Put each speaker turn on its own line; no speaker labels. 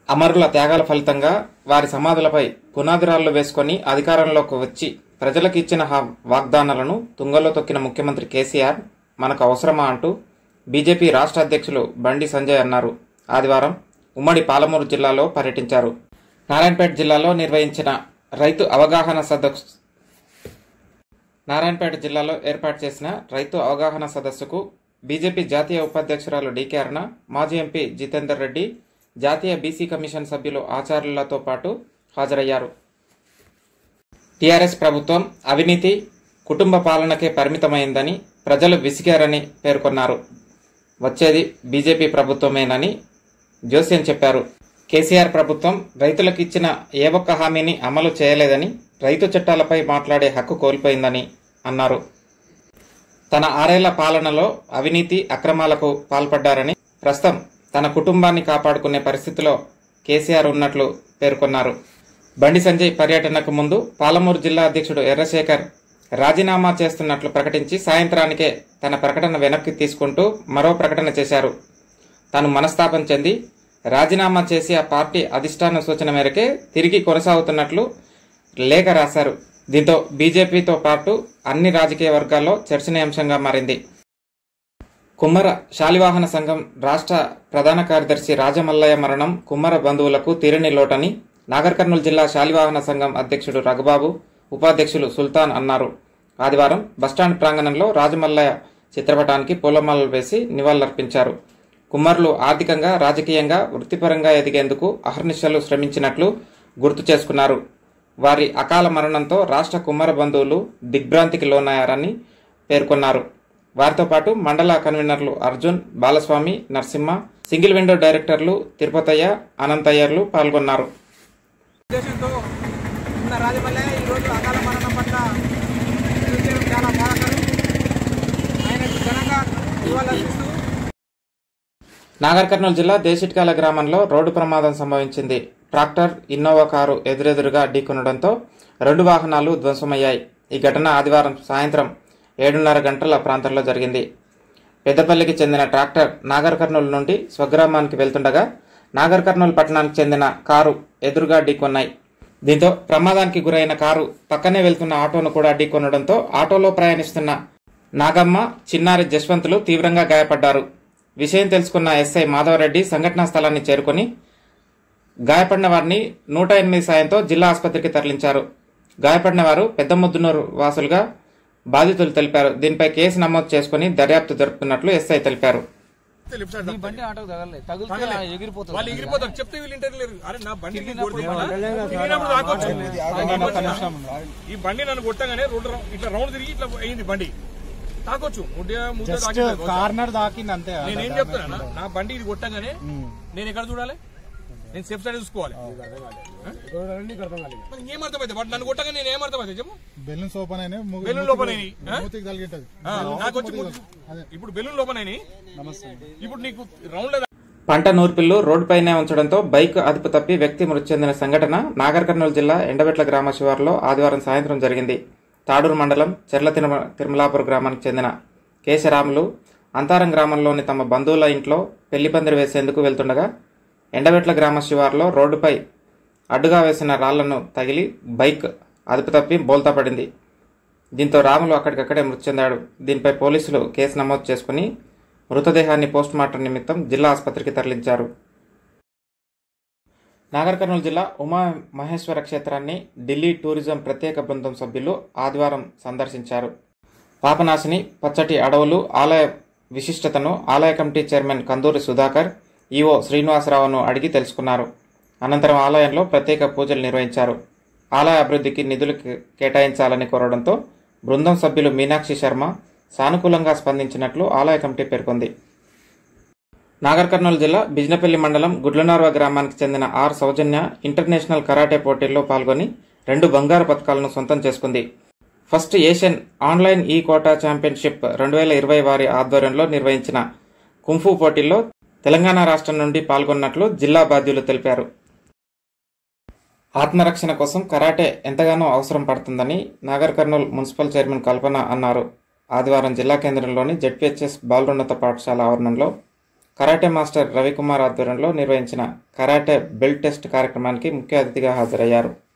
అమరుల త్యాగాల ఫలితంగా వారి సమాధులపై పునాదిరాళ్లు వేసుకొని అధికారంలోకి వచ్చి ప్రజలకు ఇచ్చిన హా- వాగ్దానాలను తుంగలో తొక్కిన ముఖ్యమంత్రి కేసీఆర్ మనకు అవసరమా అంటూ బీజేపీ రాష్ట్ర అధ్యక్షులు బండి సంజయ్ అన్నారు ఆదివారం ఉమ్మడి పాలమూరు జిల్లాలో పర్యటించారు నారాయణపేట జిల్లాలో నిర్వహించిన రైతు అవగాహన సదస్సు నారాయణపేట జిల్లాలో ఏర్పాటు చేసిన రైతు అవగాహన సదస్సుకు బీజేపీ జాతీయ ఉపాధ్యక్షురాలు డీకే అరుణ మాజీ ఎంపీ జితేందర్ రెడ్డి జాతీయ బీసీ కమిషన్ సభ్యులు ఆచార్యులతో పాటు హాజరయ్యారు టీఆర్ఎస్ ప్రభుత్వం అవినీతి కుటుంబ పాలనకే పరిమితమైందని ప్రజలు విసిగారని పేర్కొన్నారు వచ్చేది బీజేపీ ప్రభుత్వమేనని జోస్యం చెప్పారు కేసీఆర్ ప్రభుత్వం రైతులకు ఇచ్చిన ఏ ఒక్క హామీని అమలు చేయలేదని రైతు చట్టాలపై మాట్లాడే హక్కు కోల్పోయిందని అన్నారు తన ఆరేళ్ల పాలనలో అవినీతి అక్రమాలకు పాల్పడ్డారని ప్రస్తుతం తన కుటుంబాన్ని కాపాడుకునే పరిస్థితిలో కేసీఆర్ ఉన్నట్లు పేర్కొన్నారు బండి సంజయ్ పర్యటనకు ముందు పాలమూరు జిల్లా అధ్యక్షుడు ఎర్రశేఖర్ రాజీనామా చేస్తున్నట్లు ప్రకటించి సాయంత్రానికే తన ప్రకటన వెనక్కి తీసుకుంటూ మరో ప్రకటన చేశారు తాను మనస్తాపం చెంది రాజీనామా చేసి ఆ పార్టీ అధిష్టాన సూచన మేరకే తిరిగి కొనసాగుతున్నట్లు లేఖ రాశారు దీంతో బీజేపీతో పాటు అన్ని రాజకీయ వర్గాల్లో చర్చనీయాంశంగా మారింది కుమ్మర శాలివాహన సంఘం రాష్ట్ర ప్రధాన కార్యదర్శి రాజమల్లయ్య మరణం కుమ్మర బంధువులకు తీరని లోటని నాగర్ కర్నూలు జిల్లా శాలివాహన సంఘం అధ్యక్షుడు రఘుబాబు ఉపాధ్యక్షులు సుల్తాన్ అన్నారు ఆదివారం బస్టాండ్ ప్రాంగణంలో రాజమల్లయ్య చిత్రపటానికి పూలమాలలు వేసి నివాళులర్పించారు కుమ్మరులు ఆర్థికంగా రాజకీయంగా వృత్తిపరంగా ఎదిగేందుకు అహర్నిశలు శ్రమించినట్లు గుర్తు చేసుకున్నారు వారి అకాల మరణంతో రాష్ట్ర కుమ్మర బంధువులు దిగ్భ్రాంతికి లోనయ్యారని పేర్కొన్నారు వారితో పాటు మండల కన్వీనర్లు అర్జున్ బాలస్వామి నరసింహ సింగిల్ విండో డైరెక్టర్లు తిరుపతయ్య అనంతయ్యర్లు పాల్గొన్నారు
ఉద్దేశంతో ఉన్న రాజమల్లయ్య ఈరోజు అకాల మరణం పట్ల చూపించడం చాలా బాధాకరం ఆయనకు ఘనంగా నివాళులర్పిస్తూ
నాగర్ కర్నూలు జిల్లా దేశిట్కాల గ్రామంలో రోడ్డు ప్రమాదం సంభవించింది ట్రాక్టర్ ఇన్నోవా కారు ఎదురెదురుగా ఢీకొనడంతో రెండు వాహనాలు ధ్వంసమయ్యాయి ఈ ఘటన ఆదివారం సాయంత్రం ఏడున్నర గంటల ప్రాంతంలో జరిగింది పెద్దపల్లికి చెందిన ట్రాక్టర్ నాగర్ కర్నూలు నుండి స్వగ్రామానికి వెళ్తుండగా నాగర్ కర్నూలు పట్టణానికి చెందిన కారు ఎదురుగా ఢీకొన్నాయి దీంతో ప్రమాదానికి గురైన కారు పక్కనే వెళ్తున్న ఆటోను కూడా ఢీకొనడంతో ఆటోలో ప్రయాణిస్తున్న నాగమ్మ చిన్నారి జశ్వంతులు తీవ్రంగా గాయపడ్డారు విషయం తెలుసుకున్న ఎస్ఐ మాధవరెడ్డి సంఘటనా స్థలాన్ని చేరుకొని గాయపడిన వారిని నూట ఎనిమిది సాయంతో జిల్లా ఆసుపత్రికి తరలించారు గాయపడిన వారు పెద్ద ముద్దునూరు వాసులుగా బాధితులు తెలిపారు దీనిపై కేసు నమోదు చేసుకుని దర్యాప్తు జరుపుతున్నట్లు ఎస్ఐ తెలిపారు
లిఫ్ట్ సైడ్
నీ బండి ఆటోకు తగలలేదు తగిలితే
తగలే.
ఎగిరిపోతుంది
వాళ్ళు ఎగిరిపోతారు చెప్తే వీళ్ళు ఇంటర్ లేరు అరే నా బండి నీకు కొడితే
తిరిగినప్పుడు
తిరిగినప్పుడు తాకొచ్చు ఈ బండి నన్ను కొట్టగానే రోడ్డు రౌ- ఇట్లా రౌండ్ తిరిగి ఇట్లా అయింది బండి తాకొచ్చు ముద్ద ముద్ద తాకింది బహుశా.
కార్నర్ దాకింది అంతే
నేనేం చెప్తున్నా నా బండి ఇది కొట్టగానే నేను ఎక్కడ చూడాలి నేను సేఫ్ సైడ్ చూసుకోవాలి మరి ఏం అర్థమైతే బట్ నన్ను కొట్టగా నేను ఏం అర్థమైతే చెప్పు
బెలూన్స్ ఓపెన్ అయినాయి ము-
బెలూన్ లోపల అయినాయి. ఆ?
మూతికి తగిలింటది
ఆ, నాకు వచ్చి ముద్దు- ఇప్పుడు బెలూన్ లోపల అయినాయి. ఇప్పుడు నీకు రౌండ్
పంట నూర్పిళ్లు రోడ్డుపైనే ఉంచడంతో బైక్ అదుపు తప్పి వ్యక్తి మృతి చెందిన సంఘటన నాగర్ కర్నూలు జిల్లా ఎండబెట్ల గ్రామ శివారులో ఆదివారం సాయంత్రం జరిగింది తాడూరు మండలం చెర్ల తిరుమ తిరుమలాపూర్ గ్రామానికి చెందిన కేశరాములు అంతారం గ్రామంలోని తమ బంధువుల ఇంట్లో పెళ్లి పందిరి వేసేందుకు వెళ్తుండగా ఎండబెట్ల గ్రామ శివారులో రోడ్డుపై అడ్డుగా వేసిన రాళ్లను తగిలి బైక్ అదుపు తప్పి బోల్తా పడింది దీంతో రాములు అక్కడికక్కడే మృతి చెందాడు దీనిపై పోలీసులు కేసు నమోదు చేసుకుని మృతదేహాన్ని పోస్టుమార్టం నిమిత్తం జిల్లా ఆసుపత్రికి తరలించారు నాగర్ కర్నూలు జిల్లా ఉమా మహేశ్వర క్షేత్రాన్ని ఢిల్లీ టూరిజం ప్రత్యేక బృందం సభ్యులు ఆదివారం సందర్శించారు పాపనాశిని పచ్చటి అడవులు ఆలయ విశిష్టతను ఆలయ committee chairman Kanduri Sudhakar EO శ్రీనివాసరావును అడిగి తెలుసుకున్నారు అనంతరం ఆలయంలో ప్రత్యేక పూజలు నిర్వహించారు ఆలయ అభివృద్ధికి నిధులు కే- కేటాయించాలని కోరడంతో బృందం సభ్యులు మీనాక్షి శర్మ సానుకూలంగా స్పందించినట్లు ఆలయ కమిటీ పేర్కొంది నాగర్ కర్నూలు జిల్లా బిజినపల్లి మండలం గుడ్లనార్వ గ్రామానికి చెందిన ఆర్ సౌజన్య ఇంటర్నేషనల్ కరాటే పోటీల్లో పాల్గొని రెండు బంగారు పథకాలను సొంతం చేసుకుంది ఫస్ట్ ఏషియన్ ఆన్లైన్ ఈ కోటా ఛాంపియన్షిప్ రెండు వేల ఇరవై వారి ఆధ్వర్యంలో నిర్వహించిన కుంఫు పోటీల్లో తెలంగాణ రాష్ట్రం నుండి పాల్గొన్నట్లు జిల్లా బాధ్యులు తెలిపారు ఆత్మరక్షణ కోసం కరాటే ఎంతగానో అవసరం పడుతుందని నాగర్ కర్నూలు మున్సిపల్ చైర్మన్ కల్పన అన్నారు ఆదివారం జిల్లా కేంద్రంలోని జెడ్పీహెచ్ఎస్ బాలున్నత పాఠశాల ఆవరణంలో కరాటే మాస్టర్ రవికుమార్ ఆధ్వర్యంలో నిర్వహించిన కరాటే బెల్ట్ టెస్ట్ కార్యక్రమానికి ముఖ్య అతిథిగా హాజరయ్యారు